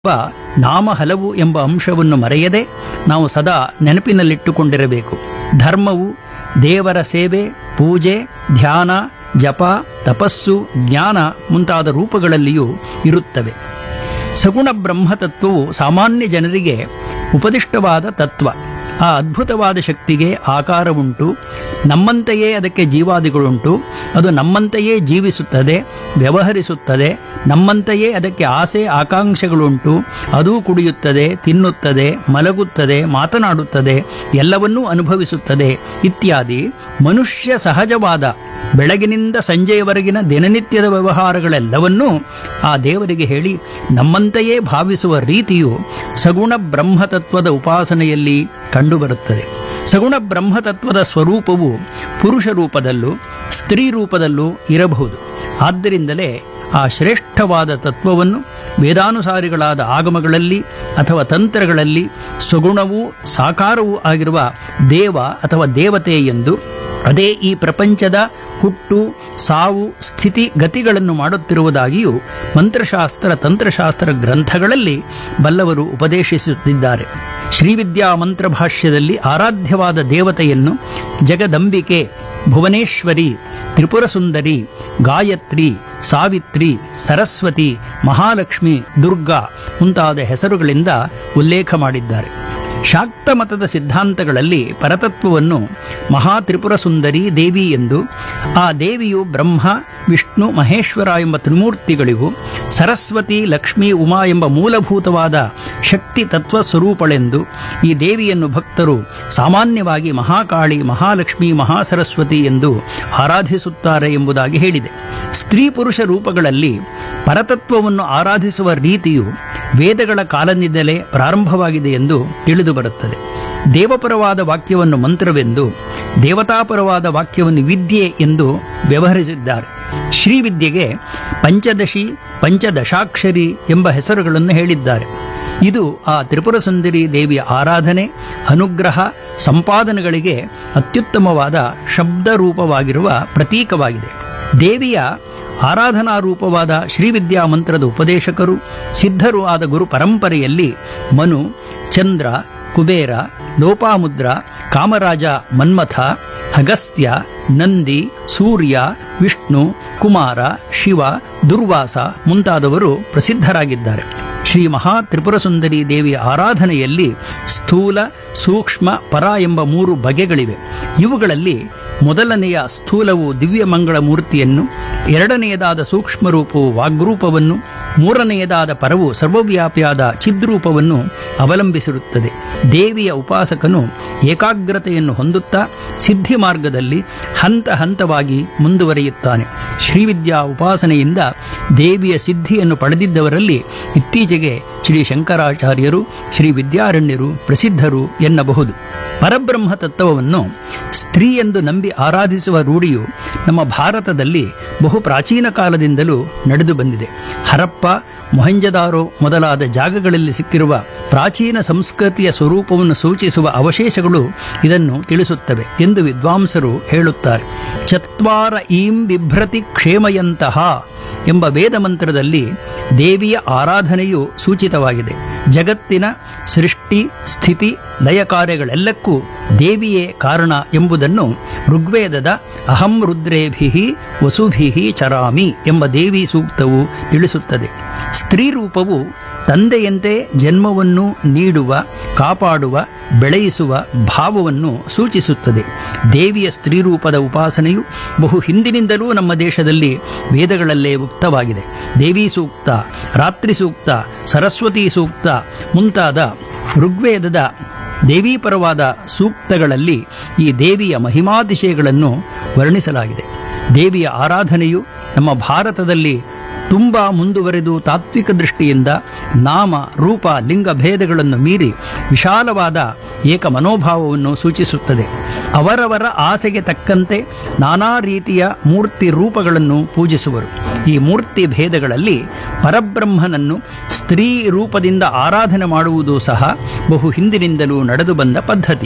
ಒಬ್ಬ ನಾಮ ಹಲವು ಎಂಬ ಅಂಶವನ್ನು ಮರೆಯದೆ ನಾವು ಸದಾ ನೆನಪಿನಲ್ಲಿಟ್ಟುಕೊಂಡಿರಬೇಕು ಧರ್ಮವು ದೇವರ ಸೇವೆ ಪೂಜೆ ಧ್ಯಾನ ಜಪ ತಪಸ್ಸು ಜ್ಞಾನ ಮುಂತಾದ ರೂಪಗಳಲ್ಲಿಯೂ ಇರುತ್ತವೆ ಸಗುಣ ಬ್ರಹ್ಮತತ್ವವು ಸಾಮಾನ್ಯ ಜನರಿಗೆ ಉಪದಿಷ್ಟವಾದ ತತ್ವ ಆ ಅದ್ಭುತವಾದ ಶಕ್ತಿಗೆ ಆಕಾರವುಂಟು ನಮ್ಮಂತೆಯೇ ಅದಕ್ಕೆ ಜೀವಾದಿಗಳುಂಟು ಅದು ನಮ್ಮಂತೆಯೇ ಜೀವಿಸುತ್ತದೆ ವ್ಯವಹರಿಸುತ್ತದೆ ನಮ್ಮಂತೆಯೇ ಅದಕ್ಕೆ ಆಸೆ ಆಕಾಂಕ್ಷೆಗಳುಂಟು ಅದೂ ಕುಡಿಯುತ್ತದೆ ತಿನ್ನುತ್ತದೆ ಮಲಗುತ್ತದೆ ಮಾತನಾಡುತ್ತದೆ ಎಲ್ಲವನ್ನೂ ಅನುಭವಿಸುತ್ತದೆ ಇತ್ಯಾದಿ ಮನುಷ್ಯ ಸಹಜವಾದ ಬೆಳಗಿನಿಂದ ಸಂಜೆಯವರೆಗಿನ ದಿನನಿತ್ಯದ ವ್ಯವಹಾರಗಳೆಲ್ಲವನ್ನೂ ಆ ದೇವರಿಗೆ ಹೇಳಿ ನಮ್ಮಂತೆಯೇ ಭಾವಿಸುವ ರೀತಿಯು ಸಗುಣ ಬ್ರಹ್ಮತತ್ವದ ಉಪಾಸನೆಯಲ್ಲಿ ಕಂಡುಬರುತ್ತದೆ ಸಗುಣ ಬ್ರಹ್ಮತತ್ವದ ಸ್ವರೂಪವು ಪುರುಷ ರೂಪದಲ್ಲೂ ಸ್ತ್ರೀ ರೂಪದಲ್ಲೂ ಇರಬಹುದು ಆದ್ದರಿಂದಲೇ ಆ ಶ್ರೇಷ್ಠವಾದ ತತ್ವವನ್ನು ವೇದಾನುಸಾರಿಗಳಾದ ಆಗಮಗಳಲ್ಲಿ ಅಥವಾ ತಂತ್ರಗಳಲ್ಲಿ ಸಗುಣವೂ ಸಾಕಾರವೂ ಆಗಿರುವ ದೇವ ಅಥವಾ ದೇವತೆ ಎಂದು ಅದೇ ಈ ಪ್ರಪಂಚದ ಹುಟ್ಟು ಸಾವು ಸ್ಥಿತಿ ಗತಿಗಳನ್ನು ಮಾಡುತ್ತಿರುವುದಾಗಿಯೂ ಮಂತ್ರಶಾಸ್ತ್ರ ತಂತ್ರಶಾಸ್ತ್ರ ಗ್ರಂಥಗಳಲ್ಲಿ ಬಲ್ಲವರು ಉಪದೇಶಿಸುತ್ತಿದ್ದಾರೆ ಶ್ರೀವಿದ್ಯಾ ಮಂತ್ರ ಭಾಷ್ಯದಲ್ಲಿ ಆರಾಧ್ಯವಾದ ದೇವತೆಯನ್ನು ಜಗದಂಬಿಕೆ ಭುವನೇಶ್ವರಿ ತ್ರಿಪುರ ಸುಂದರಿ ಗಾಯತ್ರಿ ಸಾವಿತ್ರಿ ಸರಸ್ವತಿ ಮಹಾಲಕ್ಷ್ಮಿ ದುರ್ಗಾ ಮುಂತಾದ ಹೆಸರುಗಳಿಂದ ಉಲ್ಲೇಖ ಮಾಡಿದ್ದಾರೆ ಶಾಕ್ತ ಮತದ ಸಿದ್ಧಾಂತಗಳಲ್ಲಿ ಪರತತ್ವವನ್ನು ಮಹಾ ತ್ರಿಪುರ ಸುಂದರಿ ದೇವಿ ಎಂದು ಆ ದೇವಿಯು ಬ್ರಹ್ಮ ವಿಷ್ಣು ಮಹೇಶ್ವರ ಎಂಬ ತ್ರಿಮೂರ್ತಿಗಳಿಗೂ ಸರಸ್ವತಿ ಲಕ್ಷ್ಮೀ ಉಮಾ ಎಂಬ ಮೂಲಭೂತವಾದ ಶಕ್ತಿ ತತ್ವ ಸ್ವರೂಪಳೆಂದು ಈ ದೇವಿಯನ್ನು ಭಕ್ತರು ಸಾಮಾನ್ಯವಾಗಿ ಮಹಾಕಾಳಿ ಮಹಾಲಕ್ಷ್ಮಿ ಮಹಾಸರಸ್ವತಿ ಎಂದು ಆರಾಧಿಸುತ್ತಾರೆ ಎಂಬುದಾಗಿ ಹೇಳಿದೆ ಸ್ತ್ರೀ ಪುರುಷ ರೂಪಗಳಲ್ಲಿ ಪರತತ್ವವನ್ನು ಆರಾಧಿಸುವ ರೀತಿಯು ವೇದಗಳ ಕಾಲದಿಂದಲೇ ಪ್ರಾರಂಭವಾಗಿದೆ ಎಂದು ತಿಳಿದು ಬರುತ್ತದೆ ದೇವಪರವಾದ ವಾಕ್ಯವನ್ನು ಮಂತ್ರವೆಂದು ದೇವತಾಪರವಾದ ವಾಕ್ಯವನ್ನು ವಿದ್ಯೆ ಎಂದು ವ್ಯವಹರಿಸಿದ್ದಾರೆ ಶ್ರೀವಿದ್ಯೆಗೆ ಪಂಚದಶಿ ಪಂಚದಶಾಕ್ಷರಿ ಎಂಬ ಹೆಸರುಗಳನ್ನು ಹೇಳಿದ್ದಾರೆ ಇದು ಆ ತ್ರಿಪುರ ಸುಂದರಿ ದೇವಿಯ ಆರಾಧನೆ ಅನುಗ್ರಹ ಸಂಪಾದನೆಗಳಿಗೆ ಅತ್ಯುತ್ತಮವಾದ ಶಬ್ದ ರೂಪವಾಗಿರುವ ಪ್ರತೀಕವಾಗಿದೆ ದೇವಿಯ ಆರಾಧನಾ ರೂಪವಾದ ಶ್ರೀವಿದ್ಯಾ ಮಂತ್ರದ ಉಪದೇಶಕರು ಸಿದ್ಧರು ಆದ ಗುರು ಪರಂಪರೆಯಲ್ಲಿ ಮನು ಚಂದ್ರ ಕುಬೇರ ಲೋಪಾಮುದ್ರ ಕಾಮರಾಜ ಮನ್ಮಥ ಅಗಸ್ತ್ಯ ನಂದಿ ಸೂರ್ಯ ವಿಷ್ಣು ಕುಮಾರ ಶಿವ ದುರ್ವಾಸ ಮುಂತಾದವರು ಪ್ರಸಿದ್ಧರಾಗಿದ್ದಾರೆ ಶ್ರೀ ಮಹಾ ತ್ರಿಪುರ ಸುಂದರಿ ದೇವಿಯ ಆರಾಧನೆಯಲ್ಲಿ ಸ್ಥೂಲ ಸೂಕ್ಷ್ಮ ಪರ ಎಂಬ ಮೂರು ಬಗೆಗಳಿವೆ ಇವುಗಳಲ್ಲಿ ಮೊದಲನೆಯ ಸ್ಥೂಲವು ದಿವ್ಯಮಂಗಳ ಮೂರ್ತಿಯನ್ನು ಎರಡನೆಯದಾದ ಸೂಕ್ಷ್ಮ ರೂಪವು ವಾಗ್ರೂಪವನ್ನು ಮೂರನೆಯದಾದ ಪರವು ಸರ್ವವ್ಯಾಪಿಯಾದ ಚಿದ್ರೂಪವನ್ನು ಅವಲಂಬಿಸಿರುತ್ತದೆ ದೇವಿಯ ಉಪಾಸಕನು ಏಕಾಗ್ರತೆಯನ್ನು ಹೊಂದುತ್ತಾ ಸಿದ್ಧಿ ಮಾರ್ಗದಲ್ಲಿ ಹಂತ ಹಂತವಾಗಿ ಮುಂದುವರಿಯುತ್ತಾನೆ ಶ್ರೀವಿದ್ಯಾ ಉಪಾಸನೆಯಿಂದ ದೇವಿಯ ಸಿದ್ಧಿಯನ್ನು ಪಡೆದಿದ್ದವರಲ್ಲಿ ಇತ್ತೀಚೆಗೆ ಶ್ರೀ ಶಂಕರಾಚಾರ್ಯರು ಶ್ರೀ ವಿದ್ಯಾರಣ್ಯರು ಪ್ರಸಿದ್ಧರು ಎನ್ನಬಹುದು ಪರಬ್ರಹ್ಮ ತತ್ವವನ್ನು ಸ್ತ್ರೀ ಎಂದು ನಂಬಿ ಆರಾಧಿಸುವ ರೂಢಿಯು ನಮ್ಮ ಭಾರತದಲ್ಲಿ ಬಹು ಪ್ರಾಚೀನ ಕಾಲದಿಂದಲೂ ನಡೆದು ಬಂದಿದೆ ಹರಪ್ಪ ಮೊಹಂಜದಾರೋ ಮೊದಲಾದ ಜಾಗಗಳಲ್ಲಿ ಸಿಕ್ಕಿರುವ ಪ್ರಾಚೀನ ಸಂಸ್ಕೃತಿಯ ಸ್ವರೂಪವನ್ನು ಸೂಚಿಸುವ ಅವಶೇಷಗಳು ಇದನ್ನು ತಿಳಿಸುತ್ತವೆ ಎಂದು ವಿದ್ವಾಂಸರು ಹೇಳುತ್ತಾರೆ ಚತ್ವಾರ ಈಂ ಬಿಭ್ರತಿ ಕ್ಷೇಮಯಂತಹ ಎಂಬ ವೇದ ಮಂತ್ರದಲ್ಲಿ ದೇವಿಯ ಆರಾಧನೆಯು ಸೂಚಿತವಾಗಿದೆ ಜಗತ್ತಿನ ಸೃಷ್ಟಿ ಸ್ಥಿತಿ ಲಯ ಕಾರ್ಯಗಳೆಲ್ಲಕ್ಕೂ ದೇವಿಯೇ ಕಾರಣ ಎಂಬುದನ್ನು ಋಗ್ವೇದದ ಅಹಂ ರುದ್ರೇಭಿ ವಸುಭಿ ಚರಾಮಿ ಎಂಬ ದೇವಿ ಸೂಕ್ತವು ತಿಳಿಸುತ್ತದೆ ಸ್ತ್ರೀ ರೂಪವು ತಂದೆಯಂತೆ ಜನ್ಮವನ್ನು ನೀಡುವ ಕಾಪಾಡುವ ಬೆಳೆಯಿಸುವ ಭಾವವನ್ನು ಸೂಚಿಸುತ್ತದೆ ದೇವಿಯ ಸ್ತ್ರೀ ರೂಪದ ಉಪಾಸನೆಯು ಬಹು ಹಿಂದಿನಿಂದಲೂ ನಮ್ಮ ದೇಶದಲ್ಲಿ ವೇದಗಳಲ್ಲೇ ಉಕ್ತವಾಗಿದೆ ದೇವಿ ಸೂಕ್ತ ರಾತ್ರಿ ಸೂಕ್ತ ಸರಸ್ವತಿ ಸೂಕ್ತ ಮುಂತಾದ ಋಗ್ವೇದದ ದೇವೀಪರವಾದ ಸೂಕ್ತಗಳಲ್ಲಿ ಈ ದೇವಿಯ ಮಹಿಮಾತಿಶಯಗಳನ್ನು ವರ್ಣಿಸಲಾಗಿದೆ ದೇವಿಯ ಆರಾಧನೆಯು ನಮ್ಮ ಭಾರತದಲ್ಲಿ ತುಂಬ ಮುಂದುವರೆದು ತಾತ್ವಿಕ ದೃಷ್ಟಿಯಿಂದ ನಾಮ ರೂಪ ಲಿಂಗ ಭೇದಗಳನ್ನು ಮೀರಿ ವಿಶಾಲವಾದ ಏಕ ಮನೋಭಾವವನ್ನು ಸೂಚಿಸುತ್ತದೆ ಅವರವರ ಆಸೆಗೆ ತಕ್ಕಂತೆ ನಾನಾ ರೀತಿಯ ಮೂರ್ತಿ ರೂಪಗಳನ್ನು ಪೂಜಿಸುವರು ಈ ಮೂರ್ತಿ ಭೇದಗಳಲ್ಲಿ ಪರಬ್ರಹ್ಮನನ್ನು ಸ್ತ್ರೀ ರೂಪದಿಂದ ಆರಾಧನೆ ಮಾಡುವುದು ಸಹ ಬಹು ಹಿಂದಿನಿಂದಲೂ ನಡೆದು ಬಂದ ಪದ್ಧತಿ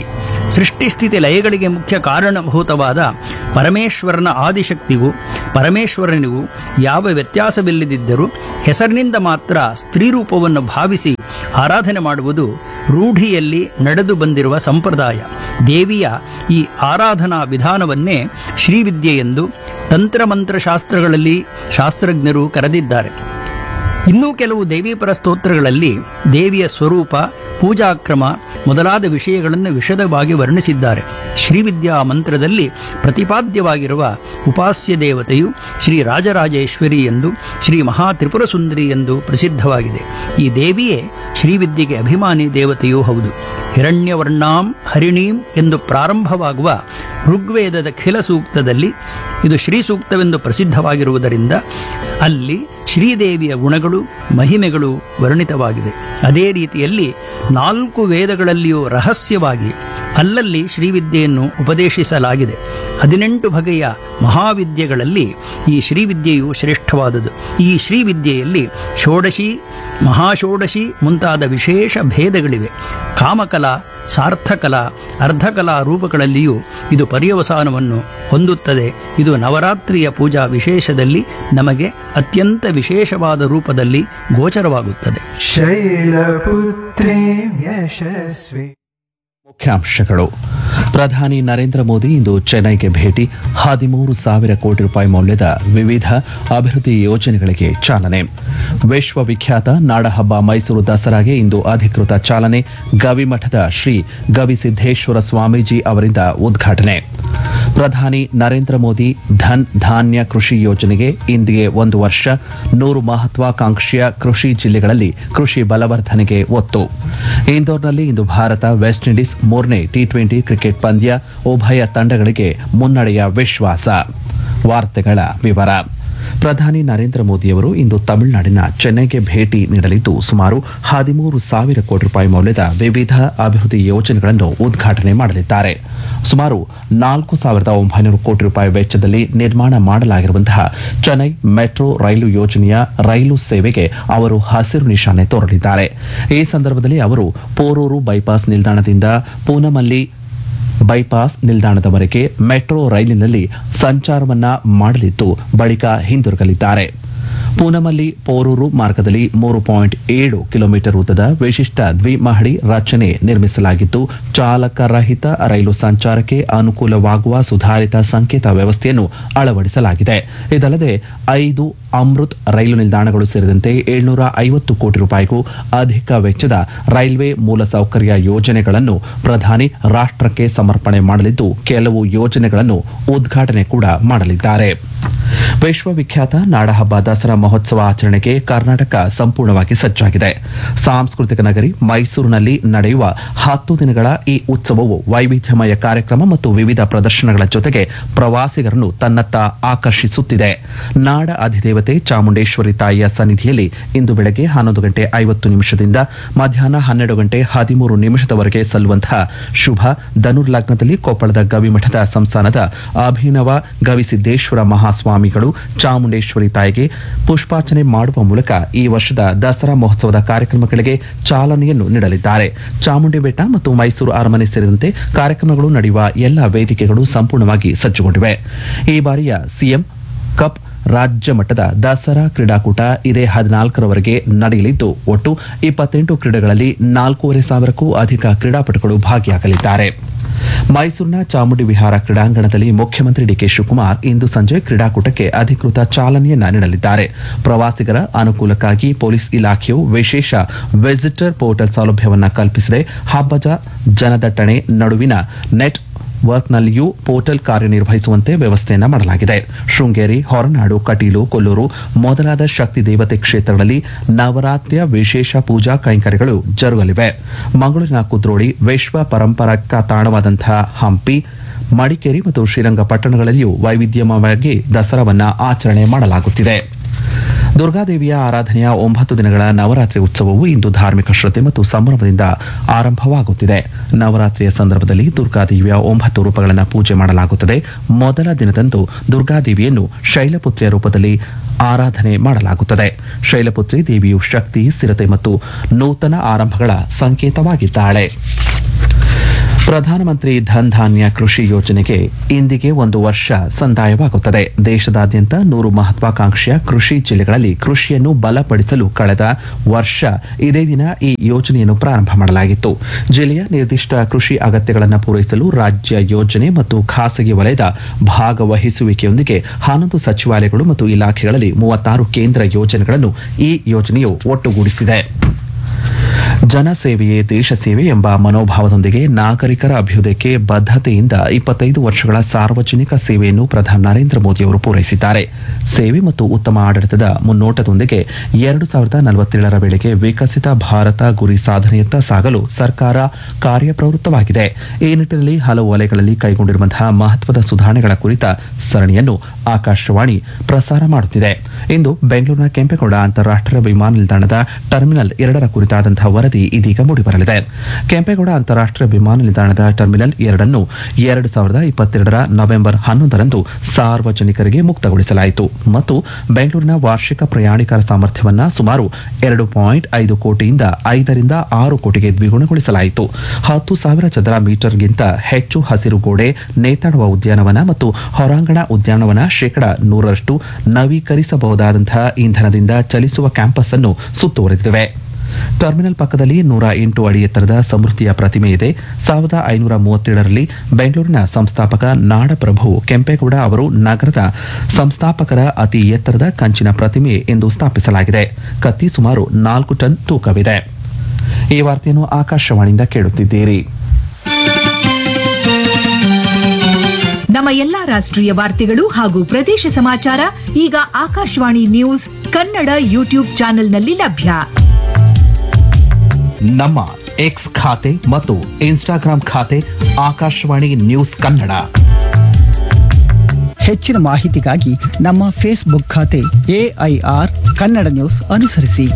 ಸೃಷ್ಟಿಸ್ಥಿತಿ ಲಯಗಳಿಗೆ ಮುಖ್ಯ ಕಾರಣಭೂತವಾದ ಪರಮೇಶ್ವರನ ಆದಿಶಕ್ತಿಗೂ ಪರಮೇಶ್ವರನಿಗೂ ಯಾವ ವ್ಯತ್ಯಾಸವಿಲ್ಲದಿದ್ದರೂ ಹೆಸರಿನಿಂದ ಮಾತ್ರ ಸ್ತ್ರೀ ರೂಪವನ್ನು ಭಾವಿಸಿ ಆರಾಧನೆ ಮಾಡುವುದು ರೂಢಿಯಲ್ಲಿ ನಡೆದು ಬಂದಿರುವ ಸಂಪ್ರದಾಯ ದೇವಿಯ ಈ ಆರಾಧನಾ ವಿಧಾನವನ್ನೇ ಶ್ರೀವಿದ್ಯೆ ಎಂದು ತಂತ್ರಮಂತ್ರಶಾಸ್ತ್ರಗಳಲ್ಲಿ ಶಾಸ್ತ್ರಜ್ಞರು ಕರೆದಿದ್ದಾರೆ ಇನ್ನೂ ಕೆಲವು ದೇವೀಪರ ಸ್ತೋತ್ರಗಳಲ್ಲಿ ದೇವಿಯ ಸ್ವರೂಪ ಪೂಜಾಕ್ರಮ ಮೊದಲಾದ ವಿಷಯಗಳನ್ನು ವಿಶದವಾಗಿ ವರ್ಣಿಸಿದ್ದಾರೆ ಶ್ರೀವಿದ್ಯಾ ಮಂತ್ರದಲ್ಲಿ ಪ್ರತಿಪಾದ್ಯವಾಗಿರುವ ಉಪಾಸ್ಯ ದೇವತೆಯು ಶ್ರೀ ರಾಜರಾಜೇಶ್ವರಿ ಎಂದು ಶ್ರೀ ಮಹಾ ತ್ರಿಪುರ ಸುಂದರಿ ಎಂದು ಪ್ರಸಿದ್ಧವಾಗಿದೆ ಈ ದೇವಿಯೇ ಶ್ರೀವಿದ್ಯೆಗೆ ಅಭಿಮಾನಿ ದೇವತೆಯೂ ಹೌದು ಹಿರಣ್ಯವರ್ಣಾಂ ಹರಿಣೀಂ ಎಂದು ಪ್ರಾರಂಭವಾಗುವ ಋಗ್ವೇದದ ಖಿಲ ಸೂಕ್ತದಲ್ಲಿ ಇದು ಶ್ರೀ ಸೂಕ್ತವೆಂದು ಪ್ರಸಿದ್ಧವಾಗಿರುವುದರಿಂದ ಅಲ್ಲಿ ಶ್ರೀದೇವಿಯ ಗುಣಗಳು ಮಹಿಮೆಗಳು ವರ್ಣಿತವಾಗಿವೆ ಅದೇ ರೀತಿಯಲ್ಲಿ ನಾಲ್ಕು ವೇದಗಳಲ್ಲಿಯೂ ರಹಸ್ಯವಾಗಿ ಅಲ್ಲಲ್ಲಿ ಶ್ರೀವಿದ್ಯೆಯನ್ನು ಉಪದೇಶಿಸಲಾಗಿದೆ ಹದಿನೆಂಟು ಬಗೆಯ ಮಹಾವಿದ್ಯೆಗಳಲ್ಲಿ ಈ ಶ್ರೀವಿದ್ಯೆಯು ಶ್ರೇಷ್ಠವಾದುದು ಈ ಶ್ರೀವಿದ್ಯೆಯಲ್ಲಿ ಷೋಡಶಿ ಮಹಾಷೋಡಶಿ ಮುಂತಾದ ವಿಶೇಷ ಭೇದಗಳಿವೆ ಕಾಮಕಲಾ ಸಾರ್ಥಕಲಾ ಅರ್ಧಕಲಾ ರೂಪಗಳಲ್ಲಿಯೂ ಇದು ಪರ್ಯವಸಾನವನ್ನು ಹೊಂದುತ್ತದೆ ಇದು ನವರಾತ್ರಿಯ ಪೂಜಾ ವಿಶೇಷದಲ್ಲಿ ನಮಗೆ ಅತ್ಯಂತ ವಿಶೇಷವಾದ ರೂಪದಲ್ಲಿ ಗೋಚರವಾಗುತ್ತದೆ ಶೈಲಪುತ್ರೀಂ ಯಶಸ್ವಿ ಮುಖ್ಯಾಂಶಗಳು ಪ್ರಧಾನಿ ನರೇಂದ್ರ ಮೋದಿ ಇಂದು ಚೆನ್ನೈಗೆ ಭೇಟಿ ಹದಿಮೂರು ಸಾವಿರ ಕೋಟಿ ರೂಪಾಯಿ ಮೌಲ್ಯದ ವಿವಿಧ ಅಭಿವೃದ್ಧಿ ಯೋಜನೆಗಳಿಗೆ ಚಾಲನೆ ವಿಶ್ವವಿಖ್ಯಾತ ನಾಡಹಬ್ಬ ಮೈಸೂರು ದಸರಾಗೆ ಇಂದು ಅಧಿಕೃತ ಚಾಲನೆ ಗವಿಮಠದ ಶ್ರೀ ಗವಿಸಿದ್ದೇಶ್ವರ ಸ್ವಾಮೀಜಿ ಅವರಿಂದ ಉದ್ಘಾಟನೆ ಪ್ರಧಾನಿ ನರೇಂದ್ರ ಮೋದಿ ಧನ್ ಧಾನ್ಯ ಕೃಷಿ ಯೋಜನೆಗೆ ಇಂದಿಗೆ ಒಂದು ವರ್ಷ ನೂರು ಮಹತ್ವಾಕಾಂಕ್ಷೆಯ ಕೃಷಿ ಜಿಲ್ಲೆಗಳಲ್ಲಿ ಕೃಷಿ ಬಲವರ್ಧನೆಗೆ ಒತ್ತು ಇಂದೋರ್ನಲ್ಲಿ ಇಂದು ಭಾರತ ವೆಸ್ಟ್ ಇಂಡೀಸ್ ಮೂರನೇ ಟಿ ಟ್ವೆಂಟಿ ಕ್ರಿಕೆಟ್ ಪಂದ್ಯ ಉಭಯ ತಂಡಗಳಿಗೆ ಮುನ್ನಡೆಯ ವಿಶ್ವಾಸ ವಾರ್ತೆಗಳ ವಿವರ ಪ್ರಧಾನಿ ನರೇಂದ್ರ ಮೋದಿಯವರು ಇಂದು ತಮಿಳುನಾಡಿನ ಚೆನ್ನೈಗೆ ಭೇಟಿ ನೀಡಲಿದ್ದು ಸುಮಾರು ಹದಿಮೂರು ಸಾವಿರ ಕೋಟಿ ರೂಪಾಯಿ ಮೌಲ್ಯದ ವಿವಿಧ ಅಭಿವೃದ್ಧಿ ಯೋಜನೆಗಳನ್ನು ಉದ್ಘಾಟನೆ ಮಾಡಲಿದ್ದಾರೆ ಸುಮಾರು ನಾಲ್ಕು ಸಾವಿರದ ಒಂಬೈನೂರು ಕೋಟಿ ರೂಪಾಯಿ ವೆಚ್ಚದಲ್ಲಿ ನಿರ್ಮಾಣ ಮಾಡಲಾಗಿರುವಂತಹ ಚೆನ್ನೈ ಮೆಟ್ರೋ ರೈಲು ಯೋಜನೆಯ ರೈಲು ಸೇವೆಗೆ ಅವರು ಹಸಿರು ನಿಶಾನೆ ತೋರಲಿದ್ದಾರೆ ಈ ಸಂದರ್ಭದಲ್ಲಿ ಅವರು ಪೋರೂರು ಬೈಪಾಸ್ ನಿಲ್ದಾಣದಿಂದ ಪೂನಮಲ್ಲಿ ಬೈಪಾಸ್ ನಿಲ್ದಾಣದವರೆಗೆ ಮೆಟ್ರೋ ರೈಲಿನಲ್ಲಿ ಸಂಚಾರವನ್ನ ಮಾಡಲಿದ್ದು ಬಳಿಕ ಹಿಂದಿರುಗಲಿದ್ದಾರೆ ಪೂನಮಲ್ಲಿ ಪೋರೂರು ಮಾರ್ಗದಲ್ಲಿ ಮೂರು ಪಾಯಿಂಟ್ ಏಳು ಕಿಲೋಮೀಟರ್ ಉದ್ದದ ವಿಶಿಷ್ಟ ದ್ವಿಮಹಡಿ ರಚನೆ ನಿರ್ಮಿಸಲಾಗಿದ್ದು ಚಾಲಕರಹಿತ ರೈಲು ಸಂಚಾರಕ್ಕೆ ಅನುಕೂಲವಾಗುವ ಸುಧಾರಿತ ಸಂಕೇತ ವ್ಯವಸ್ಥೆಯನ್ನು ಅಳವಡಿಸಲಾಗಿದೆ ಇದಲ್ಲದೆ ಐದು ಅಮೃತ್ ರೈಲು ನಿಲ್ದಾಣಗಳು ಸೇರಿದಂತೆ ಏಳ್ನೂರ ಐವತ್ತು ಕೋಟಿ ರೂಪಾಯಿಗೂ ಅಧಿಕ ವೆಚ್ಚದ ರೈಲ್ವೆ ಮೂಲಸೌಕರ್ಯ ಯೋಜನೆಗಳನ್ನು ಪ್ರಧಾನಿ ರಾಷ್ಟ್ರಕ್ಕೆ ಸಮರ್ಪಣೆ ಮಾಡಲಿದ್ದು ಕೆಲವು ಯೋಜನೆಗಳನ್ನು ಉದ್ಘಾಟನೆ ಕೂಡ ಮಾಡಲಿದ್ದಾರೆ ವಿಶ್ವವಿಖ್ಯಾತ ನಾಡಹಬ್ಬ ದಸರಾ ಮಹೋತ್ಸವ ಆಚರಣೆಗೆ ಕರ್ನಾಟಕ ಸಂಪೂರ್ಣವಾಗಿ ಸಜ್ಜಾಗಿದೆ ಸಾಂಸ್ಕೃತಿಕ ನಗರಿ ಮೈಸೂರಿನಲ್ಲಿ ನಡೆಯುವ ಹತ್ತು ದಿನಗಳ ಈ ಉತ್ಸವವು ವೈವಿಧ್ಯಮಯ ಕಾರ್ಯಕ್ರಮ ಮತ್ತು ವಿವಿಧ ಪ್ರದರ್ಶನಗಳ ಜೊತೆಗೆ ಪ್ರವಾಸಿಗರನ್ನು ತನ್ನತ್ತ ಆಕರ್ಷಿಸುತ್ತಿದೆ ನಾಡ ಅಧಿದೇವತೆ ಚಾಮುಂಡೇಶ್ವರಿ ತಾಯಿಯ ಸನ್ನಿಧಿಯಲ್ಲಿ ಇಂದು ಬೆಳಗ್ಗೆ ಹನ್ನೊಂದು ಗಂಟೆ ಐವತ್ತು ನಿಮಿಷದಿಂದ ಮಧ್ಯಾಹ್ನ ಹನ್ನೆರಡು ಗಂಟೆ ಹದಿಮೂರು ನಿಮಿಷದವರೆಗೆ ಸಲ್ಲುವಂತಹ ಶುಭ ಧನುರ್ಲಗ್ನದಲ್ಲಿ ಕೊಪ್ಪಳದ ಗವಿಮಠದ ಸಂಸ್ಥಾನದ ಅಭಿನವ ಗವಿಸಿದ್ದೇಶ್ವರ ಮಹಾಸ್ವಾಮಿಗಳು ಚಾಮುಂಡೇಶ್ವರಿ ತಾಯಿಗೆ ಪುಷ್ಪಾರ್ಚನೆ ಮಾಡುವ ಮೂಲಕ ಈ ವರ್ಷದ ದಸರಾ ಮಹೋತ್ಸವದ ಕಾರ್ಯಕ್ರಮಗಳಿಗೆ ಚಾಲನೆಯನ್ನು ನೀಡಲಿದ್ದಾರೆ ಚಾಮುಂಡಿ ಬೆಟ್ಟ ಮತ್ತು ಮೈಸೂರು ಅರಮನೆ ಸೇರಿದಂತೆ ಕಾರ್ಯಕ್ರಮಗಳು ನಡೆಯುವ ಎಲ್ಲ ವೇದಿಕೆಗಳು ಸಂಪೂರ್ಣವಾಗಿ ಸಜ್ಜುಗೊಂಡಿವೆ ಈ ಬಾರಿಯ ಸಿಎಂ ಕಪ್ ರಾಜ್ಯ ಮಟ್ಟದ ದಸರಾ ಕ್ರೀಡಾಕೂಟ ಇದೇ ಹದಿನಾಲ್ಕರವರೆಗೆ ನಡೆಯಲಿದ್ದು ಒಟ್ಟು ಇಪ್ಪತ್ತೆಂಟು ಕ್ರೀಡೆಗಳಲ್ಲಿ ನಾಲ್ಕೂವರೆ ಸಾವಿರಕ್ಕೂ ಅಧಿಕ ಕ್ರೀಡಾಪಟುಗಳು ಭಾಗಿಯಾಗಲಿದ್ದಾರೆ ಮೈಸೂರಿನ ಚಾಮುಂಡಿ ವಿಹಾರ ಕ್ರೀಡಾಂಗಣದಲ್ಲಿ ಮುಖ್ಯಮಂತ್ರಿ ಡಿಕೆ ಶಿವಕುಮಾರ್ ಇಂದು ಸಂಜೆ ಕ್ರೀಡಾಕೂಟಕ್ಕೆ ಅಧಿಕೃತ ಚಾಲನೆಯನ್ನ ನೀಡಲಿದ್ದಾರೆ ಪ್ರವಾಸಿಗರ ಅನುಕೂಲಕ್ಕಾಗಿ ಪೊಲೀಸ್ ಇಲಾಖೆಯು ವಿಶೇಷ ವಿಸಿಟರ್ ಪೋರ್ಟಲ್ ಸೌಲಭ್ಯವನ್ನ ಕಲ್ಪಿಸಿದೆ ಹಬ್ಬದ ಜನದಟ್ಟಣೆ ನಡುವಿನ ನೆಟ್ ವರ್ಕ್ನಲ್ಲಿಯೂ ಪೋರ್ಟಲ್ ಕಾರ್ಯನಿರ್ವಹಿಸುವಂತೆ ವ್ಯವಸ್ಥೆಯನ್ನ ಮಾಡಲಾಗಿದೆ ಶೃಂಗೇರಿ ಹೊರನಾಡು ಕಟೀಲು ಕೊಲ್ಲೂರು ಮೊದಲಾದ ಶಕ್ತಿ ದೇವತೆ ಕ್ಷೇತ್ರಗಳಲ್ಲಿ ನವರಾತ್ರಿಯ ವಿಶೇಷ ಪೂಜಾ ಕೈಂಕರ್ಯಗಳು ಜರುಗಲಿವೆ ಮಂಗಳೂರಿನ ಕುದ್ರೋಳಿ ವಿಶ್ವ ಪರಂಪರಕ ತಾಣವಾದಂತಹ ಹಂಪಿ ಮಡಿಕೇರಿ ಮತ್ತು ಶ್ರೀರಂಗಪಟ್ಟಣಗಳಲ್ಲಿಯೂ ವೈವಿಧ್ಯಮಯವಾಗಿ ದಸರಾವನ್ನ ಆಚರಣೆ ಮಾಡಲಾಗುತ್ತಿದೆ ದುರ್ಗಾದೇವಿಯ ಆರಾಧನೆಯ ಒಂಬತ್ತು ದಿನಗಳ ನವರಾತ್ರಿ ಉತ್ಸವವು ಇಂದು ಧಾರ್ಮಿಕ ಶ್ರದ್ಧೆ ಮತ್ತು ಸಂಭ್ರಮದಿಂದ ಆರಂಭವಾಗುತ್ತಿದೆ ನವರಾತ್ರಿಯ ಸಂದರ್ಭದಲ್ಲಿ ದುರ್ಗಾದೇವಿಯ ಒಂಬತ್ತು ರೂಪಗಳನ್ನು ಪೂಜೆ ಮಾಡಲಾಗುತ್ತದೆ ಮೊದಲ ದಿನದಂದು ದುರ್ಗಾದೇವಿಯನ್ನು ಶೈಲಪುತ್ರಿಯ ರೂಪದಲ್ಲಿ ಆರಾಧನೆ ಮಾಡಲಾಗುತ್ತದೆ ಶೈಲಪುತ್ರಿ ದೇವಿಯು ಶಕ್ತಿ ಸ್ಥಿರತೆ ಮತ್ತು ನೂತನ ಆರಂಭಗಳ ಸಂಕೇತವಾಗಿದ್ದಾಳೆ ಪ್ರಧಾನಮಂತ್ರಿ ಧನ್ ಧಾನ್ಯ ಕೃಷಿ ಯೋಜನೆಗೆ ಇಂದಿಗೆ ಒಂದು ವರ್ಷ ಸಂದಾಯವಾಗುತ್ತದೆ ದೇಶದಾದ್ಯಂತ ನೂರು ಮಹತ್ವಾಕಾಂಕ್ಷೆಯ ಕೃಷಿ ಜಿಲ್ಲೆಗಳಲ್ಲಿ ಕೃಷಿಯನ್ನು ಬಲಪಡಿಸಲು ಕಳೆದ ವರ್ಷ ಇದೇ ದಿನ ಈ ಯೋಜನೆಯನ್ನು ಪ್ರಾರಂಭ ಮಾಡಲಾಗಿತ್ತು ಜಿಲ್ಲೆಯ ನಿರ್ದಿಷ್ಟ ಕೃಷಿ ಅಗತ್ಯಗಳನ್ನು ಪೂರೈಸಲು ರಾಜ್ಯ ಯೋಜನೆ ಮತ್ತು ಖಾಸಗಿ ವಲಯದ ಭಾಗವಹಿಸುವಿಕೆಯೊಂದಿಗೆ ಹನ್ನೊಂದು ಸಚಿವಾಲಯಗಳು ಮತ್ತು ಇಲಾಖೆಗಳಲ್ಲಿ ಮೂವತ್ತಾರು ಕೇಂದ್ರ ಯೋಜನೆಗಳನ್ನು ಈ ಯೋಜನೆಯು ಒಟ್ಟುಗೂಡಿಸಿದೆ ಜನಸೇವೆಯೇ ದೇಶ ಸೇವೆ ಎಂಬ ಮನೋಭಾವದೊಂದಿಗೆ ನಾಗರಿಕರ ಅಭ್ಯುದಯಕ್ಕೆ ಬದ್ಧತೆಯಿಂದ ಇಪ್ಪತ್ತೈದು ವರ್ಷಗಳ ಸಾರ್ವಜನಿಕ ಸೇವೆಯನ್ನು ಪ್ರಧಾನಿ ನರೇಂದ್ರ ಮೋದಿಯವರು ಪೂರೈಸಿದ್ದಾರೆ ಸೇವೆ ಮತ್ತು ಉತ್ತಮ ಆಡಳಿತದ ಮುನ್ನೋಟದೊಂದಿಗೆ ಎರಡು ಸಾವಿರದ ನಲವತ್ತೇಳರ ವೇಳೆಗೆ ವಿಕಸಿತ ಭಾರತ ಗುರಿ ಸಾಧನೆಯತ್ತ ಸಾಗಲು ಸರ್ಕಾರ ಕಾರ್ಯಪ್ರವೃತ್ತವಾಗಿದೆ ಈ ನಿಟ್ಟಿನಲ್ಲಿ ಹಲವು ವಲಯಗಳಲ್ಲಿ ಕೈಗೊಂಡಿರುವಂತಹ ಮಹತ್ವದ ಸುಧಾರಣೆಗಳ ಕುರಿತ ಸರಣಿಯನ್ನು ಆಕಾಶವಾಣಿ ಪ್ರಸಾರ ಮಾಡುತ್ತಿದೆ ಇಂದು ಬೆಂಗಳೂರಿನ ಕೆಂಪೇಗೌಡ ಅಂತಾರಾಷ್ಟೀಯ ವಿಮಾನ ನಿಲ್ದಾಣದ ಟರ್ಮಿನಲ್ ಎರಡರ ಕುರಿತಾದಂತಹ ವರದಿ ಇದೀಗ ಮೂಡಿಬರಲಿದೆ ಕೆಂಪೇಗೌಡ ಅಂತಾರಾಷ್ಟೀಯ ವಿಮಾನ ನಿಲ್ದಾಣದ ಟರ್ಮಿನಲ್ ಎರಡನ್ನು ಎರಡು ಸಾವಿರದ ಇಪ್ಪತ್ತೆರಡರ ನವೆಂಬರ್ ಹನ್ನೊಂದರಂದು ಸಾರ್ವಜನಿಕರಿಗೆ ಮುಕ್ತಗೊಳಿಸಲಾಯಿತು ಮತ್ತು ಬೆಂಗಳೂರಿನ ವಾರ್ಷಿಕ ಪ್ರಯಾಣಿಕರ ಸಾಮರ್ಥ್ಯವನ್ನ ಸುಮಾರು ಎರಡು ಪಾಯಿಂಟ್ ಐದು ಕೋಟಿಯಿಂದ ಐದರಿಂದ ಆರು ಕೋಟಿಗೆ ದ್ವಿಗುಣಗೊಳಿಸಲಾಯಿತು ಹತ್ತು ಸಾವಿರ ಚದರ ಮೀಟರ್ಗಿಂತ ಹೆಚ್ಚು ಹಸಿರು ಗೋಡೆ ನೇತಾಡುವ ಉದ್ಯಾನವನ ಮತ್ತು ಹೊರಾಂಗಣ ಉದ್ಯಾನವನ ಶೇಕಡ ನೂರರಷ್ಟು ನವೀಕರಿಸಬಹುದಾದಂತಹ ಇಂಧನದಿಂದ ಚಲಿಸುವ ಕ್ಯಾಂಪಸ್ ಅನ್ನು ಸುತ್ತುವರೆದಿವೆ ಟರ್ಮಿನಲ್ ಪಕ್ಕದಲ್ಲಿ ನೂರ ಎಂಟು ಅಡಿ ಎತ್ತರದ ಸಮೃದ್ಧಿಯ ಪ್ರತಿಮೆ ಇದೆ ಸಾವಿರದ ಐನೂರ ಮೂವತ್ತೇಳರಲ್ಲಿ ಬೆಂಗಳೂರಿನ ಸಂಸ್ಥಾಪಕ ನಾಡಪ್ರಭು ಕೆಂಪೇಗೌಡ ಅವರು ನಗರದ ಸಂಸ್ಥಾಪಕರ ಅತಿ ಎತ್ತರದ ಕಂಚಿನ ಪ್ರತಿಮೆ ಎಂದು ಸ್ಥಾಪಿಸಲಾಗಿದೆ ಕತ್ತಿ ಸುಮಾರು ನಾಲ್ಕು ಟನ್ ತೂಕವಿದೆ ಈ ವಾರ್ತೆಯನ್ನು ಆಕಾಶವಾಣಿಯಿಂದ ಕೇಳುತ್ತಿದ್ದೀರಿ ನಮ್ಮ ಎಲ್ಲಾ ರಾಷ್ಟ್ರೀಯ ವಾರ್ತೆಗಳು ಹಾಗೂ ಪ್ರದೇಶ ಸಮಾಚಾರ ಈಗ ಆಕಾಶವಾಣಿ ನ್ಯೂಸ್ ಕನ್ನಡ ಯೂಟ್ಯೂಬ್ ಚಾನೆಲ್ನಲ್ಲಿ ಲಭ್ಯ ನಮ್ಮ ಎಕ್ಸ್ ಖಾತೆ ಮತ್ತು ಇನ್ಸ್ಟಾಗ್ರಾಂ ಖಾತೆ ಆಕಾಶವಾಣಿ ನ್ಯೂಸ್ ಕನ್ನಡ ಹೆಚ್ಚಿನ ಮಾಹಿತಿಗಾಗಿ ನಮ್ಮ ಫೇಸ್ಬುಕ್ ಖಾತೆ ಎಐಆರ್ ಕನ್ನಡ ನ್ಯೂಸ್ ಅನುಸರಿಸಿ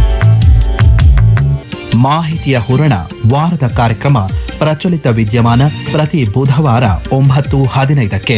ಮಾಹಿತಿಯ ಹೂರಣ ವಾರದ ಕಾರ್ಯಕ್ರಮ ಪ್ರಚಲಿತ ವಿದ್ಯಮಾನ ಪ್ರತಿ ಬುಧವಾರ ಒಂಬತ್ತು ಹದಿನೈದಕ್ಕೆ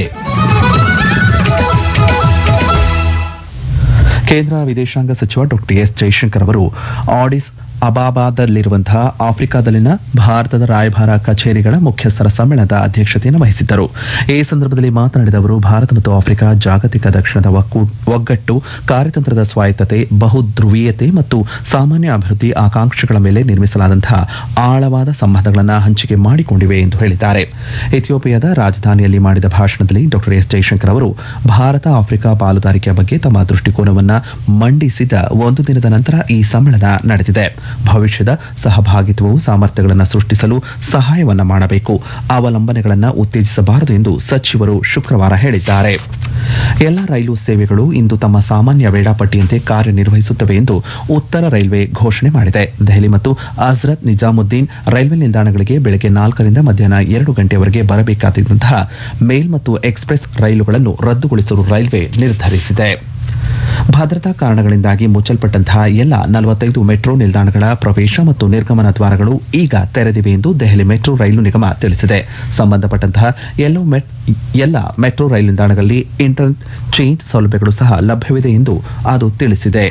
ಕೇಂದ್ರ ವಿದೇಶಾಂಗ ಸಚಿವ ಡಾಕ್ಟರ್ ಎಸ್ ಜೈಶಂಕರ್ ಅವರು ಆಡಿಸ್ ಅಬಾಬಾದಲ್ಲಿರುವಂತಹ ಆಫ್ರಿಕಾದಲ್ಲಿನ ಭಾರತದ ರಾಯಭಾರ ಕಚೇರಿಗಳ ಮುಖ್ಯಸ್ಥರ ಸಮ್ಮೇಳನದ ಅಧ್ಯಕ್ಷತೆಯನ್ನು ವಹಿಸಿದ್ದರು ಈ ಸಂದರ್ಭದಲ್ಲಿ ಮಾತನಾಡಿದ ಅವರು ಭಾರತ ಮತ್ತು ಆಫ್ರಿಕಾ ಜಾಗತಿಕ ದಕ್ಷಿಣದ ಒಕ್ಕೂ- ಒಗ್ಗಟ್ಟು ಕಾರ್ಯತಂತ್ರದ ಸ್ವಾಯತ್ತತೆ ಬಹುಧ್ರುವೀಯತೆ ಮತ್ತು ಸಾಮಾನ್ಯ ಅಭಿವೃದ್ಧಿ ಆಕಾಂಕ್ಷೆಗಳ ಮೇಲೆ ನಿರ್ಮಿಸಲಾದಂತಹ ಆಳವಾದ ಸಂಬಂಧಗಳನ್ನು ಹಂಚಿಕೆ ಮಾಡಿಕೊಂಡಿವೆ ಎಂದು ಹೇಳಿದ್ದಾರೆ ಇಥಿಯೋಪಿಯಾದ ರಾಜಧಾನಿಯಲ್ಲಿ ಮಾಡಿದ ಭಾಷಣದಲ್ಲಿ ಡಾಕ್ಟರ್ ಎಸ್ ಜೈಶಂಕರ್ ಅವರು ಭಾರತ ಆಫ್ರಿಕಾ ಪಾಲುದಾರಿಕೆಯ ಬಗ್ಗೆ ತಮ್ಮ ದೃಷ್ಟಿಕೋನವನ್ನು ಮಂಡಿಸಿದ ಒಂದು ದಿನದ ನಂತರ ಈ ಸಮ್ಮೇಳನ ನಡೆದಿದೆ ಭವಿಷ್ಯದ ಸಹಭಾಗಿತ್ವವು ಸಾಮರ್ಥ್ಯಗಳನ್ನು ಸೃಷ್ಟಿಸಲು ಸಹಾಯವನ್ನ ಮಾಡಬೇಕು ಅವಲಂಬನೆಗಳನ್ನು ಉತ್ತೇಜಿಸಬಾರದು ಎಂದು ಸಚಿವರು ಶುಕ್ರವಾರ ಹೇಳಿದ್ದಾರೆ ಎಲ್ಲ ರೈಲು ಸೇವೆಗಳು ಇಂದು ತಮ್ಮ ಸಾಮಾನ್ಯ ವೇಳಾಪಟ್ಟಿಯಂತೆ ಕಾರ್ಯನಿರ್ವಹಿಸುತ್ತವೆ ಎಂದು ಉತ್ತರ ರೈಲ್ವೆ ಘೋಷಣೆ ಮಾಡಿದೆ ದೆಹಲಿ ಮತ್ತು ಹಜರತ್ ನಿಜಾಮುದ್ದೀನ್ ರೈಲ್ವೆ ನಿಲ್ದಾಣಗಳಿಗೆ ಬೆಳಗ್ಗೆ ನಾಲ್ಕರಿಂದ ಮಧ್ಯಾಹ್ನ ಎರಡು ಗಂಟೆಯವರೆಗೆ ಬರಬೇಕಾದಂತಹ ಮೇಲ್ ಮತ್ತು ಎಕ್ಸ್ಪ್ರೆಸ್ ರೈಲುಗಳನ್ನು ರದ್ದುಗೊಳಿಸಲು ರೈಲ್ವೆ ನಿರ್ಧರಿಸಿದೆ ಭದ್ರತಾ ಕಾರಣಗಳಿಂದಾಗಿ ಮುಚ್ಚಲ್ಪಟ್ಟಂತಹ ಎಲ್ಲ ನಲವತ್ತೈದು ಮೆಟ್ರೋ ನಿಲ್ದಾಣಗಳ ಪ್ರವೇಶ ಮತ್ತು ನಿರ್ಗಮನ ದ್ವಾರಗಳು ಈಗ ತೆರೆದಿವೆ ಎಂದು ದೆಹಲಿ ಮೆಟ್ರೋ ರೈಲು ನಿಗಮ ತಿಳಿಸಿದೆ ಸಂಬಂಧಪಟ್ಟಂತಹ ಎಲ್ಲೋ ಮೆಟ್ ಎಲ್ಲ ಮೆಟ್ರೋ ರೈಲು ನಿಲ್ದಾಣಗಳಲ್ಲಿ ಇಂಟರ್ನೆಟ್ ಚೇಂಜ್ ಸೌಲಭ್ಯಗಳು ಸಹ ಲಭ್ಯವಿದೆ ಎಂದು ಅದು ತಿಳಿಸಿದೆ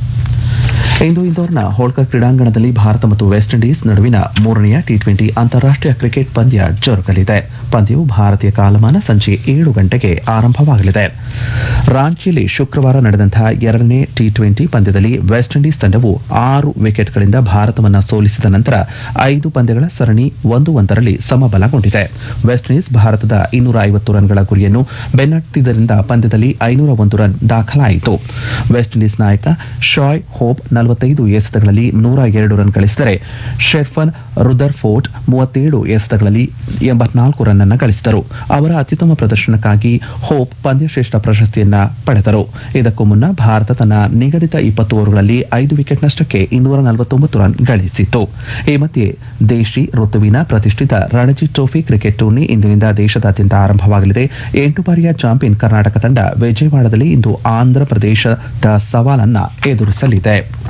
ಇಂದು ಇಂದೋರ್ನ ಹೋಳ್ಕರ್ ಕ್ರೀಡಾಂಗಣದಲ್ಲಿ ಭಾರತ ಮತ್ತು ವೆಸ್ಟ್ ಇಂಡೀಸ್ ನಡುವಿನ ಮೂರನೆಯ ಟಿ ಟ್ವೆಂಟಿ ಅಂತಾರಾಷ್ಟ್ರೀಯ ಕ್ರಿಕೆಟ್ ಪಂದ್ಯ ಜರುಗಲಿದೆ ಪಂದ್ಯವು ಭಾರತೀಯ ಕಾಲಮಾನ ಸಂಜೆ ಏಳು ಗಂಟೆಗೆ ಆರಂಭವಾಗಲಿದೆ ರಾಂಚಿಯಲ್ಲಿ ಶುಕ್ರವಾರ ನಡೆದಂತಹ ಎರಡನೇ ಟಿ ಟ್ವೆಂಟಿ ಪಂದ್ಯದಲ್ಲಿ ವೆಸ್ಟ್ ಇಂಡೀಸ್ ತಂಡವು ಆರು ವಿಕೆಟ್ಗಳಿಂದ ಭಾರತವನ್ನು ಸೋಲಿಸಿದ ನಂತರ ಐದು ಪಂದ್ಯಗಳ ಸರಣಿ ಒಂದು ಒಂದರಲ್ಲಿ ಸಮಬಲಗೊಂಡಿದೆ ವೆಸ್ಟ್ ಇಂಡೀಸ್ ಭಾರತದ ಇನ್ನೂರ ಐವತ್ತು ರನ್ಗಳ ಗುರಿಯನ್ನು ಬೆನ್ನಟ್ಟಿದ್ದರಿಂದ ಪಂದ್ಯದಲ್ಲಿ ಐನೂರ ಒಂದು ರನ್ ದಾಖಲಾಯಿತು ವೆಸ್ಟ್ ಇಂಡೀಸ್ ನಾಯಕ ಶಾಯ್ ಹೋಪ್ ನಲವತ್ತೈದು ಎಸೆತಗಳಲ್ಲಿ ನೂರ ಎರಡು ರನ್ ಗಳಿಸಿದರೆ ಶೆರ್ಫನ್ ರುದರ್ಫೋರ್ಟ್ ಮೂವತ್ತೇಳು ಎಸೆತಗಳಲ್ಲಿ ಎಂಬತ್ನಾಲ್ಕು ರನ್ ಅನ್ನು ಗಳಿಸಿದರು ಅವರ ಅತ್ಯುತ್ತಮ ಪ್ರದರ್ಶನಕ್ಕಾಗಿ ಹೋಪ್ ಪಂದ್ಯಶ್ರೇಷ್ಠ ಪ್ರಶಸ್ತಿಯನ್ನ ಪಡೆದರು ಇದಕ್ಕೂ ಮುನ್ನ ಭಾರತ ತನ್ನ ನಿಗದಿತ ಇಪ್ಪತ್ತು ಓವರ್ಗಳಲ್ಲಿ ಐದು ವಿಕೆಟ್ ನಷ್ಟಕ್ಕೆ ಇನ್ನೂರ ನಲವತ್ತೊಂಬತ್ತು ರನ್ ಗಳಿಸಿತ್ತು ಈ ಮಧ್ಯೆ ದೇಶಿ ಋತುವಿನ ಪ್ರತಿಷ್ಠಿತ ರಣಜಿ ಟ್ರೋಫಿ ಕ್ರಿಕೆಟ್ ಟೂರ್ನಿ ಇಂದಿನಿಂದ ದೇಶದಾದ್ಯಂತ ಆರಂಭವಾಗಲಿದೆ ಎಂಟು ಬಾರಿಯ ಚಾಂಪಿಯನ್ ಕರ್ನಾಟಕ ತಂಡ ವಿಜಯವಾಡದಲ್ಲಿ ಇಂದು ಆಂಧ್ರ ಪ್ರದೇಶದ ಸವಾಲನ್ನ ಎದುರಿಸಲಿದೆ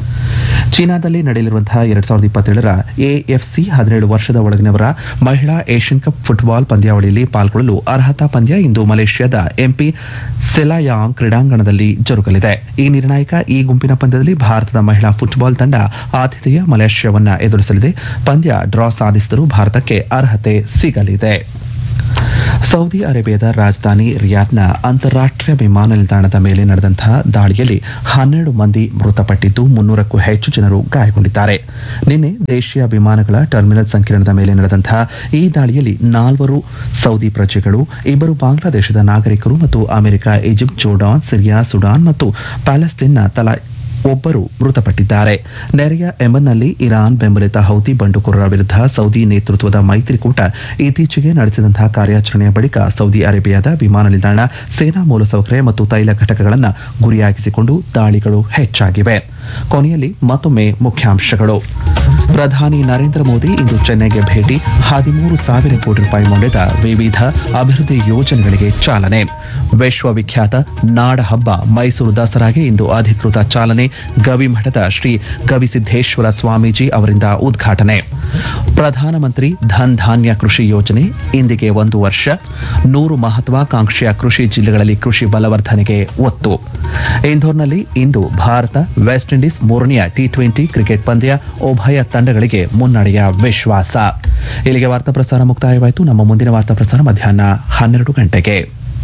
ಚೀನಾದಲ್ಲಿ ನಡೆಯಲಿರುವಂತಹ ಎರಡ್ ಸಾವಿರದ ಇಪ್ಪತ್ತೇಳರ ಎಎಫ್ಸಿ ಹದಿನೇಳು ವರ್ಷದ ಒಳಗಿನವರ ಮಹಿಳಾ ಏಷ್ಯನ್ ಕಪ್ ಫುಟ್ಬಾಲ್ ಪಂದ್ಯಾವಳಿಯಲ್ಲಿ ಪಾಲ್ಗೊಳ್ಳಲು ಅರ್ಹತಾ ಪಂದ್ಯ ಇಂದು ಮಲೇಷ್ಯಾದ ಎಂಪಿ ಸೆಲಾಯಾಂಗ್ ಕ್ರೀಡಾಂಗಣದಲ್ಲಿ ಜರುಗಲಿದೆ ಈ ನಿರ್ಣಾಯಕ ಈ ಗುಂಪಿನ ಪಂದ್ಯದಲ್ಲಿ ಭಾರತದ ಮಹಿಳಾ ಫುಟ್ಬಾಲ್ ತಂಡ ಆತಿಥೇಯ ಮಲೇಷ್ಯಾವನ್ನ ಎದುರಿಸಲಿದೆ ಪಂದ್ಯ ಡ್ರಾ ಸಾಧಿಸಿದರೂ ಭಾರತಕ್ಕೆ ಅರ್ಹತೆ ಸಿಗಲಿದೆ ಸೌದಿ ಅರೇಬಿಯಾದ ರಾಜಧಾನಿ ರಿಯಾದ್ನ ಅಂತಾರಾಷ್ಟ್ರೀಯ ವಿಮಾನ ನಿಲ್ದಾಣದ ಮೇಲೆ ನಡೆದಂತಹ ದಾಳಿಯಲ್ಲಿ ಹನ್ನೆರಡು ಮಂದಿ ಮೃತಪಟ್ಟಿದ್ದು ಮುನ್ನೂರಕ್ಕೂ ಹೆಚ್ಚು ಜನರು ಗಾಯಗೊಂಡಿದ್ದಾರೆ ನಿನ್ನೆ ದೇಶೀಯ ವಿಮಾನಗಳ ಟರ್ಮಿನಲ್ ಸಂಕೀರ್ಣದ ಮೇಲೆ ನಡೆದಂತಹ ಈ ದಾಳಿಯಲ್ಲಿ ನಾಲ್ವರು ಸೌದಿ ಪ್ರಜೆಗಳು ಇಬ್ಬರು ಬಾಂಗ್ಲಾದೇಶದ ನಾಗರಿಕರು ಮತ್ತು America Egypt Jordan Syria Sudan ಮತ್ತು ಪ್ಯಾಲೆಸ್ತೇನ್ನ ತಲಾ ಒಬ್ಬರು ಮೃತಪಟ್ಟಿದ್ದಾರೆ ನೆರೆಯ ಯೆಮನ್ನಲ್ಲಿ ಇರಾನ್ ಬೆಂಬಲಿತ ಹೌತಿ ಬಂಡುಕೋರರ ವಿರುದ್ಧ ಸೌದಿ ನೇತೃತ್ವದ ಮೈತ್ರಿಕೂಟ ಇತ್ತೀಚೆಗೆ ನಡೆಸಿದಂತಹ ಕಾರ್ಯಾಚರಣೆಯ ಬಳಿಕ ಸೌದಿ ಅರೇಬಿಯಾದ ವಿಮಾನ ನಿಲ್ದಾಣ ಸೇನಾ ಮೂಲಸೌಕರ್ಯ ಮತ್ತು ತೈಲ ಘಟಕಗಳನ್ನು ಗುರಿಯಾಗಿಸಿಕೊಂಡು ದಾಳಿಗಳು ಹೆಚ್ಚಾಗಿವೆ ಕೊನೆಯಲ್ಲಿ ಮತ್ತೊಮ್ಮೆ ಮುಖ್ಯಾಂಶಗಳು ಪ್ರಧಾನಿ ನರೇಂದ್ರ ಮೋದಿ ಇಂದು ಚೆನ್ನೈಗೆ ಭೇಟಿ ಹದಿಮೂರು ಸಾವಿರ ಕೋಟಿ ರೂಪಾಯಿ ಮೌಲ್ಯದ ವಿವಿಧ ಅಭಿವೃದ್ಧಿ ಯೋಜನೆಗಳಿಗೆ ಚಾಲನೆ ವಿಶ್ವವಿಖ್ಯಾತ ನಾಡ ಹಬ್ಬ ಮೈಸೂರು ದಸರಾಗೆ ಇಂದು ಅಧಿಕೃತ ಚಾಲನೆ ಗವಿಮಠದ ಶ್ರೀ ಗವಿಸಿದ್ದೇಶ್ವರ ಸ್ವಾಮೀಜಿ ಅವರಿಂದ ಉದ್ಘಾಟನೆ ಪ್ರಧಾನಮಂತ್ರಿ ಧನ್ ಧಾನ್ಯ ಕೃಷಿ ಯೋಜನೆ ಇಂದಿಗೆ ಒಂದು ವರ್ಷ ನೂರು ಮಹತ್ವಾಕಾಂಕ್ಷೆಯ ಕೃಷಿ ಜಿಲ್ಲೆಗಳಲ್ಲಿ ಕೃಷಿ ಬಲವರ್ಧನೆಗೆ ಒತ್ತು ಇಂದೋರ್ನಲ್ಲಿ ಇಂದು ಭಾರತ ವೆಸ್ಟ್ ಇಂಡೀಸ್ ಮೂರನೆಯ ಟಿ ಟ್ವೆಂಟಿ ಕ್ರಿಕೆಟ್ ಪಂದ್ಯ ಉಭಯ ತಂಡಗಳಿಗೆ ಮುನ್ನಡೆಯ ವಿಶ್ವಾಸ ಇಲ್ಲಿಗೆ ವಾರ್ತಾ ಪ್ರಸಾರ ಮುಕ್ತಾಯವಾಯಿತು ನಮ್ಮ ಮುಂದಿನ ವಾರ್ತಾ ಪ್ರಸಾರ ಮಧ್ಯಾಹ್ನ ಹನ್ನೆರಡು ಗಂಟೆಗೆ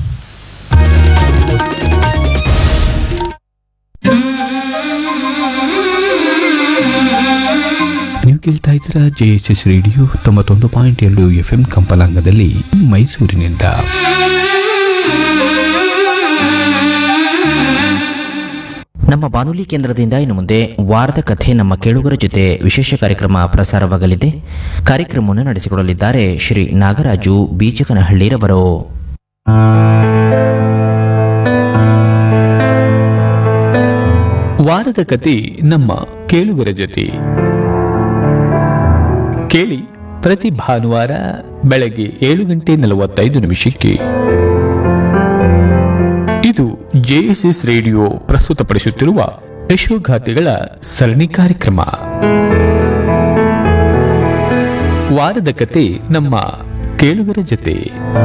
ನೀವು ಕೇಳ್ತಾ ಇದ್ದೀರಾ ಜೆ ಎಸ್ ಎಸ್ ರೇಡಿಯೋ ತೊಂಬತ್ತೊಂದು ಪಾಯಿಂಟ್ ಎರಡು ಎಫ್ ಎಂ ಕಂಪಲಾಂಗದಲ್ಲಿ ಮೈಸೂರಿನಿಂದ ನಮ್ಮ ಬಾನುಲಿ ಕೇಂದ್ರದಿಂದ ಇನ್ನು ಮುಂದೆ ವಾರದ ಕಥೆ ನಮ್ಮ ಕೇಳುಗರ ಜೊತೆ ವಿಶೇಷ ಕಾರ್ಯಕ್ರಮ ಪ್ರಸಾರವಾಗಲಿದೆ ಕಾರ್ಯಕ್ರಮವನ್ನು ನಡೆಸಿಕೊಡಲಿದ್ದಾರೆ ಶ್ರೀ ನಾಗರಾಜು ಬೀಚಕನಹಳ್ಳಿರವರು ವಾರದ ಕತೆ ನಮ್ಮ ಕೇಳುಗರ ಜೊತೆ ಕೇಳಿ ಪ್ರತಿ ಭಾನುವಾರ ಬೆಳಗ್ಗೆ ಏಳು ಗಂಟೆ ನಲವತ್ತೈದು ನಿಮಿಷಕ್ಕೆ ಇದು ಜೆಎಸ್ಎಸ್ ರೇಡಿಯೋ ಪ್ರಸ್ತುತಪಡಿಸುತ್ತಿರುವ ಯಶೋಗಾಥೆಗಳ ಸರಣಿ ಕಾರ್ಯಕ್ರಮ ವಾರದ ಕತೆ ನಮ್ಮ ಕೇಳುಗರ ಜೊತೆ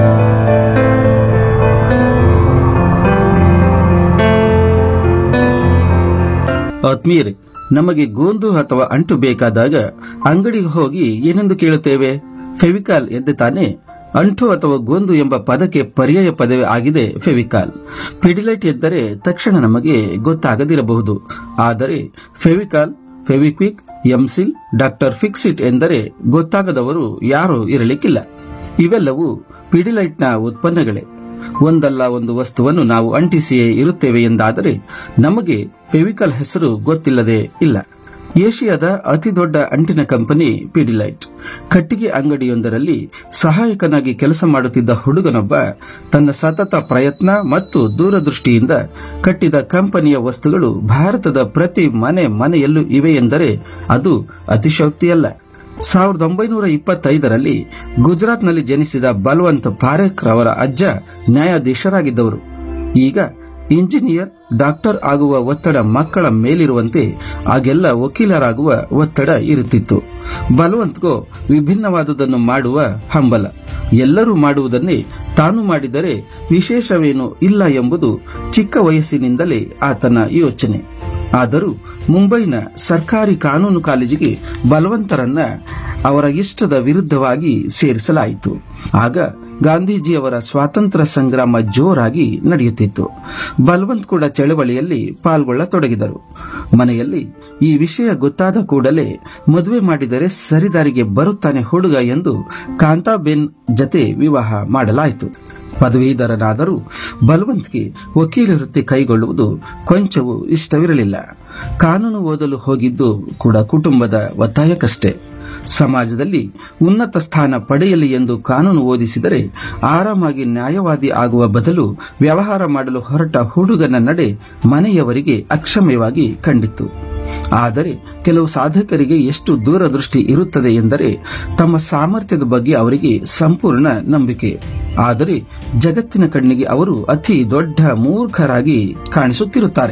ಆತ್ಮೀಯರೇ ನಮಗೆ ಗೋಂದು ಅಥವಾ ಅಂಟು ಬೇಕಾದಾಗ ಅಂಗಡಿಗೆ ಹೋಗಿ ಏನೆಂದು ಕೇಳುತ್ತೇವೆ ಫೆವಿಕಾಲ್ ಎಂದೇ ತಾನೇ ಅಂಟು ಅಥವಾ ಗೋಂದು ಎಂಬ ಪದಕ್ಕೆ ಪರ್ಯಾಯ ಪದವೇ ಆಗಿದೆ ಫೆವಿಕಾಲ್ ಪಿಡಿಲೈಟ್ ಎಂದರೆ ತಕ್ಷಣ ನಮಗೆ ಗೊತ್ತಾಗದಿರಬಹುದು ಆದರೆ Fevicol Fevikwik M seal doctor Fixit ಎಂದರೆ ಗೊತ್ತಾಗದವರು ಯಾರೂ ಇರಲಿಕ್ಕಿಲ್ಲ ಇವೆಲ್ಲವೂ ಪಿಡಿಲೈಟ್ನ ಉತ್ಪನ್ನಗಳೇ ಒಂದಲ್ಲ ಒಂದು ವಸ್ತುವನ್ನು ನಾವು ಅಂಟಿಸಿಯೇ ಇರುತ್ತೇವೆ ಎಂದಾದರೆ ನಮಗೆ ಫೆವಿಕಲ್ ಹೆಸರು ಗೊತ್ತಿಲ್ಲದೆ ಇಲ್ಲ ಏಷ್ಯಾದ ಅತಿ ದೊಡ್ಡ ಅಂಟಿನ ಕಂಪನಿ ಪಿಡಿಲೈಟ್ ಕಟ್ಟಿಗೆ ಅಂಗಡಿಯೊಂದರಲ್ಲಿ ಸಹಾಯಕನಾಗಿ ಕೆಲಸ ಮಾಡುತ್ತಿದ್ದ ಹುಡುಗನೊಬ್ಬ ತನ್ನ ಸತತ ಪ್ರಯತ್ನ ಮತ್ತು ದೂರದೃಷ್ಟಿಯಿಂದ ಕಟ್ಟಿದ ಕಂಪನಿಯ ವಸ್ತುಗಳು ಭಾರತದ ಪ್ರತಿ ಮನೆ ಮನೆಯಲ್ಲೂ ಇವೆ ಎಂದರೆ ಅದು ಅತಿಶಯೋಕ್ತಿಯಲ್ಲ ಸಾವಿರದ ಒಂಬೈನೂರ ಇಪ್ಪತ್ತೈದರಲ್ಲಿ ಗುಜರಾತ್ನಲ್ಲಿ ಜನಿಸಿದ ಬಲ್ವಂತ್ ಪಾರೇಖ್ ರವರ ಅಜ್ಜ ನ್ಯಾಯಾಧೀಶರಾಗಿದ್ದವರು ಈಗ ಇಂಜಿನಿಯರ್ ಡಾಕ್ಟರ್ ಆಗುವ ಒತ್ತಡ ಮಕ್ಕಳ ಮೇಲಿರುವಂತೆ ಆಗೆಲ್ಲ ವಕೀಲರಾಗುವ ಒತ್ತಡ ಇರುತ್ತಿತ್ತು ಬಲವಂತ್ಗೋ ವಿಭಿನ್ನವಾದುದನ್ನು ಮಾಡುವ ಹಂಬಲ ಎಲ್ಲರೂ ಮಾಡುವುದನ್ನೇ ತಾನು ಮಾಡಿದರೆ ವಿಶೇಷವೇನೂ ಇಲ್ಲ ಎಂಬುದು ಚಿಕ್ಕ ವಯಸ್ಸಿನಿಂದಲೇ ಆತನ ಯೋಚನೆ ಆದರೂ ಮುಂಬೈನ ಸರ್ಕಾರಿ ಕಾನೂನು ಕಾಲೇಜಿಗೆ ಬಲವಂತರನ್ನ ಅವರ ಇಷ್ಟದ ವಿರುದ್ಧವಾಗಿ ಸೇರಿಸಲಾಯಿತು ಆಗ ಗಾಂಧೀಜಿಯವರ ಸ್ವಾತಂತ್ರ್ಯ ಸಂಗ್ರಾಮ ಜೋರಾಗಿ ನಡೆಯುತ್ತಿತ್ತು ಬಲ್ವಂತ್ ಕೂಡ ಚಳವಳಿಯಲ್ಲಿ ಪಾಲ್ಗೊಳ್ಳತೊಡಗಿದರು ಮನೆಯಲ್ಲಿ ಈ ವಿಷಯ ಗೊತ್ತಾದ ಕೂಡಲೇ ಮದುವೆ ಮಾಡಿದರೆ ಸರಿದಾರಿಗೆ ಬರುತ್ತಾನೆ ಹುಡುಗ ಎಂದು ಕಾಂತಾಬೆನ್ ಜತೆ ವಿವಾಹ ಮಾಡಲಾಯಿತು ಪದವೀಧರನಾದರೂ ಬಲ್ವಂತ್ಗೆ ವಕೀಲ ವೃತ್ತಿ ಕೈಗೊಳ್ಳುವುದು ಕೊಂಚವೂ ಇಷ್ಟವಿರಲಿಲ್ಲ ಕಾನೂನು ಓದಲು ಹೋಗಿದ್ದು ಕೂಡ ಕುಟುಂಬದ ಒತ್ತಾಯಕ್ಕಷ್ಟೇ ಸಮಾಜದಲ್ಲಿ ಉನ್ನತ ಸ್ಥಾನ ಪಡೆಯಲಿ ಎಂದು ಕಾನೂನು ಓದಿಸಿದರೆ ಆರಾಮಾಗಿ ನ್ಯಾಯವಾದಿ ಆಗುವ ಬದಲು ವ್ಯವಹಾರ ಮಾಡಲು ಹೊರಟ ಹುಡುಗನ ನಡೆ ಮನೆಯವರಿಗೆ ಅಕ್ಷಮ್ಯವಾಗಿ ಕಂಡಿತ್ತು ಆದರೆ ಕೆಲವು ಸಾಧಕರಿಗೆ ಎಷ್ಟು ದೂರದೃಷ್ಟಿ ಇರುತ್ತದೆ ಎಂದರೆ ತಮ್ಮ ಸಾಮರ್ಥ್ಯದ ಬಗ್ಗೆ ಅವರಿಗೆ ಸಂಪೂರ್ಣ ನಂಬಿಕೆ ಆದರೆ ಜಗತ್ತಿನ ಕಣ್ಣಿಗೆ ಅವರು ಅತಿ ದೊಡ್ಡ ಮೂರ್ಖರಾಗಿ ಕಾಣಿಸುತ್ತಿರುತ್ತಾರೆ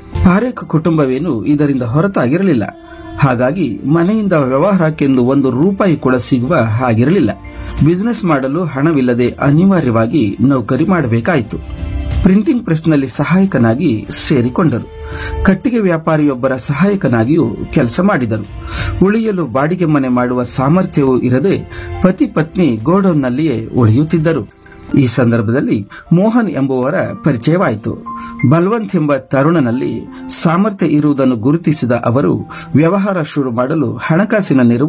ಪಾರೇಖ್ ಕುಟುಂಬವೇನು ಇದರಿಂದ ಹೊರತಾಗಿರಲಿಲ್ಲ ಹಾಗಾಗಿ ಮನೆಯಿಂದ ವ್ಯವಹಾರಕ್ಕೆಂದು ಒಂದು ರೂಪಾಯಿ ಕೂಡ ಸಿಗುವ ಹಾಗಿರಲಿಲ್ಲ ಬಿಸಿನೆಸ್ ಮಾಡಲು ಹಣವಿಲ್ಲದೆ ಅನಿವಾರ್ಯವಾಗಿ ನೌಕರಿ ಮಾಡಬೇಕಾಯಿತು ಪ್ರಿಂಟಿಂಗ್ ಪ್ರೆಸ್ನಲ್ಲಿ ಸಹಾಯಕನಾಗಿ ಸೇರಿಕೊಂಡರು ಕಟ್ಟಿಗೆ ವ್ಯಾಪಾರಿಯೊಬ್ಬರ ಸಹಾಯಕನಾಗಿಯೂ ಕೆಲಸ ಮಾಡಿದರು ಉಳಿಯಲು ಬಾಡಿಗೆ ಮನೆ ಮಾಡುವ ಸಾಮರ್ಥ್ಯವೂ ಇರದೆ ಪತಿ ಪತ್ನಿ ಗೋಡೌನ್ನಲ್ಲಿಯೇ ಉಳಿಯುತ್ತಿದ್ದರು ಈ ಸಂದರ್ಭದಲ್ಲಿ ಮೋಹನ್ ಎಂಬುವರ ಪರಿಚಯವಾಯಿತು ಬಲ್ವಂತ್ ಎಂಬ ತರುಣನಲ್ಲಿ ಸಾಮರ್ಥ್ಯ ಇರುವುದನ್ನು ಗುರುತಿಸಿದ ಅವರು ವ್ಯವಹಾರ ಶುರು ಮಾಡಲು ಹಣಕಾಸಿನ ನೆರವು